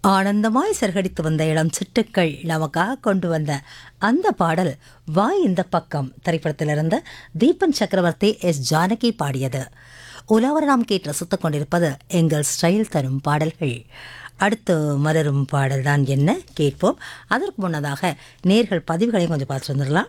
ஆனந்தமாய் சிறகடித்து வந்த இளம் சிட்டுக்கள் நமக்காக கொண்டு வந்த அந்த பாடல் வாய் இந்த பக்கம் திரைப்படத்திலிருந்து தீபன் சக்கரவர்த்தி எஸ் ஜானகி பாடியது உலாவர நாம் கேட்டு ரசித்துக் கொண்டிருப்பது எங்கள் ஸ்டைல் தரும் பாடல்கள் அடுத்து மலரும் பாடல் தான் என்ன கேட்போம் அதற்கு முன்னதாக நேர்கள் பதிவுகளையும் கொஞ்சம் பார்த்துட்டு வந்துடலாம்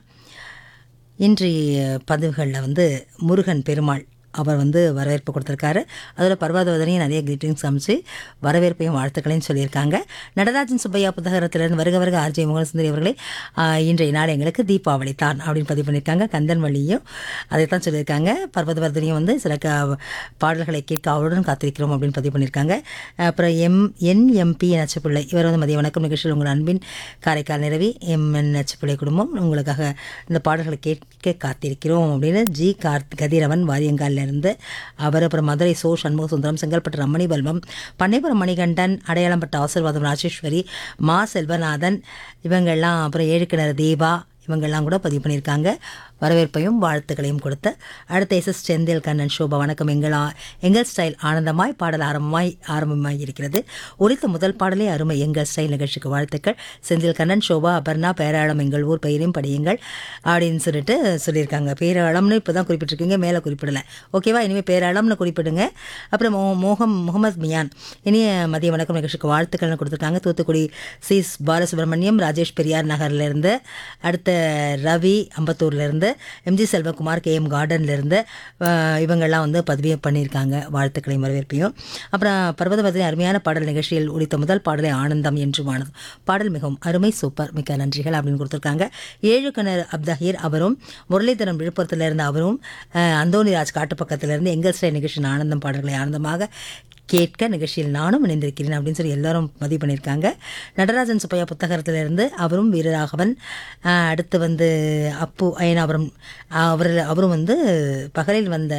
இன்றைய பதிவுகளில் வந்து முருகன் பெருமாள் அவர் வந்து வரவேற்பு கொடுத்துருக்காரு அதில் பர்வதவதனையும் நிறைய கிரீட்டிங்ஸ் அமைச்சு வரவேற்பையும் வாழ்த்துக்களையும் சொல்லியிருக்காங்க நடராஜன் சுப்பையா புத்தகத்திலிருந்து வருக வருக ஆர்ஜே மோகனசுந்தரி அவர்களே ஆஹ், இன்றைய நாள் எங்களுக்கு தீபாவளி தான் அப்படின்னு பதிவு பண்ணியிருக்காங்க கந்தன்வள்ளியும் அதை தான் சொல்லியிருக்காங்க பர்வதவர்தனையும் வந்து சில க பாடல்களை கேட்க அவளுடன் காத்திருக்கிறோம் அப்படின்னு பதிவு பண்ணியிருக்காங்க அப்புறம் எம் என்எம்பி நச்சப்பிள்ளை இவர் வந்து மதிய வணக்கம் நிகழ்ச்சியில் உங்கள் அன்பின் காரைக்கால் நிறவி எம் என் நச்சப்பிள்ளை குடும்பம் உங்களுக்காக இந்த பாடல்களை கேட்க காத்திருக்கிறோம் அப்படின்னு ஜி கார்த் கதிரவன் வாரியங்காலில் இருந்து அவர் அப்புறம் மதுரை சோ சண்முக சுந்தரம் செங்கல்பட்டு ரமணி பல்வம் பண்ணைபுரம் மணிகண்டன் அடையாளம்பட்ட ஆசீர்வாதம் ராஜேஸ்வரி மா செல்வநாதன் இவங்கெல்லாம் அப்புறம் ஏழுக்கிணறு தீபா இவங்கெல்லாம் கூட பதிவு பண்ணியிருக்காங்க வரவேற்பையும் வாழ்த்துக்களையும் கொடுத்து அடுத்த எஸ் எஸ் செந்தில் கண்ணன் சோபா வணக்கம் எங்கள் ஆ- எங்கள் ஸ்டைல் ஆனந்தமாய் பாடல் ஆரம்பமாய் ஆரம்பமாய் இருக்கிறது ஒலித்த முதல் பாடலே அருமை எங்கள் ஸ்டைல் நிகழ்ச்சிக்கு வாழ்த்துக்கள் செந்தில் கண்ணன் சோபா அபர்ணா பேராளம் எங்கள் ஊர் பெயரையும் படியுங்கள் அப்படின்னு சொல்லிட்டு சொல்லியிருக்காங்க பேராளம்னு இப்போ தான் குறிப்பிட்டிருக்கீங்க மேலே குறிப்பிடலை ஓகேவா இனிமேல் பேராளம்னு குறிப்பிடுங்க அப்புறம் மோ மோகம் முகமது மியான் இனிய மதிய வணக்கம் நிகழ்ச்சிக்கு வாழ்த்துக்கள்னு கொடுத்துருக்காங்க தூத்துக்குடி சிஸ் பாலசுப்ரமணியம் ராஜேஷ் பெரியார் நகர்லேருந்து அடுத்த ரவி அம்பத்தூர்லேருந்து எம்ஜி செல்வகுமார் கே எம் கார்டன்லேருந்து இவங்கெல்லாம் வந்து பதிவு பண்ணியிருக்காங்க வாழ்த்துக்களையும் வரவேற்பையும் அப்புறம் பர்வதவதனை அருமையான பாடல் நிகழ்ச்சியில் உடித்த முதல் பாடலை ஆனந்தம் என்று வானது பாடல் மிகவும் அருமை சூப்பர் மிக்க நன்றிகள் அப்படின்னு கொடுத்துருக்காங்க ஏழு கிணறு அப்தஹீர் அவரும் முரளிதரன் விழுப்புரத்தில் இருந்து அவரும் அஹ், அந்தோணிராஜ் காட்டுப்பக்கத்திலிருந்து எங்கள் ஸ்டை நிகழ்ச்சியின் ஆனந்தம் பாடல்களை ஆனந்தமாக கேட்க நிகழ்ச்சியில் நானும் இணைந்திருக்கிறேன் அப்படின்னு சொல்லி எல்லாரும் பதிவு பண்ணியிருக்காங்க நடராஜன் சுப்பையா புத்தகத்திலிருந்து அவரும் வீரராகவன் ஆஹ், அடுத்து வந்து அப்பு அயனாபுரம் அவர் அவரும் வந்து பகலில் வந்த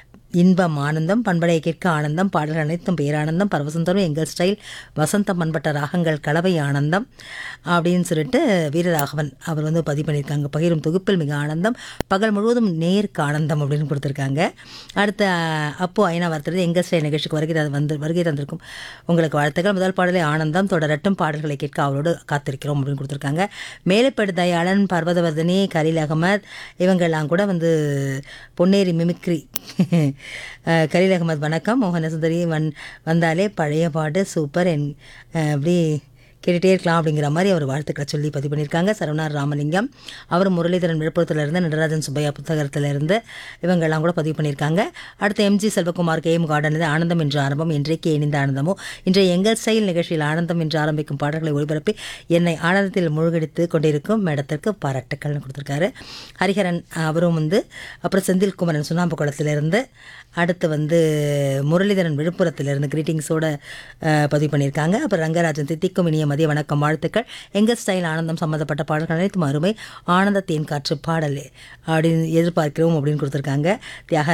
இன்பம் ஆனந்தம் பண்படையை கேட்க ஆனந்தம் பாடல்கள் அனைத்தும் பேரானந்தம் பரவசம் தரும் எங்கள் ஸ்டைல் வசந்தம் பண்பட்ட ராகங்கள் கலவை ஆனந்தம் அப்படின்னு சொல்லிட்டு வீரராகவன் அவர் வந்து பதிவு பண்ணியிருக்காங்க பகிரும் தொகுப்பில் மிக ஆனந்தம் பகல் முழுவதும் நேருக்கு ஆனந்தம் அப்படின்னு கொடுத்துருக்காங்க அடுத்த அஹ், அப்போ ஐநா வார்த்தை எங்கள் ஸ்டைல் நிகழ்ச்சிக்கு வருகை தந்து- வந்து வருகை தந்திருக்கும் உங்களுக்கு வாழ்த்துக்கள் முதல் பாடலே ஆனந்தம் தொடரட்டும் பாடல்களை கேட்க அவரோடு காத்திருக்கிறோம் அப்படின்னு கொடுத்துருக்காங்க மேலப்பேடு தயாளன் பர்வதவர்தனி கலீல் அகமத் இவங்கெல்லாம் கூட வந்து பொன்னேரி மிமிக்ரி அஹ், கலீல் அகமத் வணக்கம் மோகன சுந்தரி வன் வந்தாலே பழைய பாட்டு சூப்பர் என் அஹ், அப்படி கேட்டுகிட்டே இருக்கலாம் அப்படிங்கிற மாதிரி அவர் வாழ்த்துக்களை சொல்லி பதிவு பண்ணியிருக்காங்க சரவணார் ராமலிங்கம் அவர் முரளிதரன் விழுப்புரத்திலிருந்து நடராஜன் சுப்பையா புத்தகத்திலிருந்து இவங்கெல்லாம் கூட பதிவு பண்ணியிருக்காங்க அடுத்து MG Selvakumar K M garden ஆனந்தம் என்று ஆரம்பம் இன்றைக்கு இணைந்த ஆனந்தமோ இன்றைய எங்கள் ஸ்டைல் நிகழ்ச்சியில் ஆனந்தம் என்று ஆரம்பிக்கும் பாடல்களை ஒளிபரப்பி என்னை ஆனந்தத்தில் மூழ்கடித்து கொண்டிருக்கும் மேடத்திற்கு பாராட்டுக்கள்னு கொடுத்துருக்காரு ஹரிஹரன் அவரும் வந்து அப்புறம் செந்தில்குமரன் சுண்ணாம்பு குளத்திலிருந்து அடுத்து வந்து முரளிதரன் விழுப்புரத்திலிருந்து கிரீட்டிங்ஸோட அஹ், பதிவு பண்ணியிருக்காங்க அப்புறம் ரங்கராஜன் தித்திக்கும் இனிய மதிய வணக்கம் வாழ்த்துக்கள் எங்கள் ஸ்டைல் ஆனந்தம் சம்மந்தப்பட்ட பாடல்கள் அனைத்தும் அருமை ஆனந்த தேன் காற்று பாடல் அப்படின்னு எதிர்பார்க்கிறோம் அப்படின்னு கொடுத்துருக்காங்க தியாக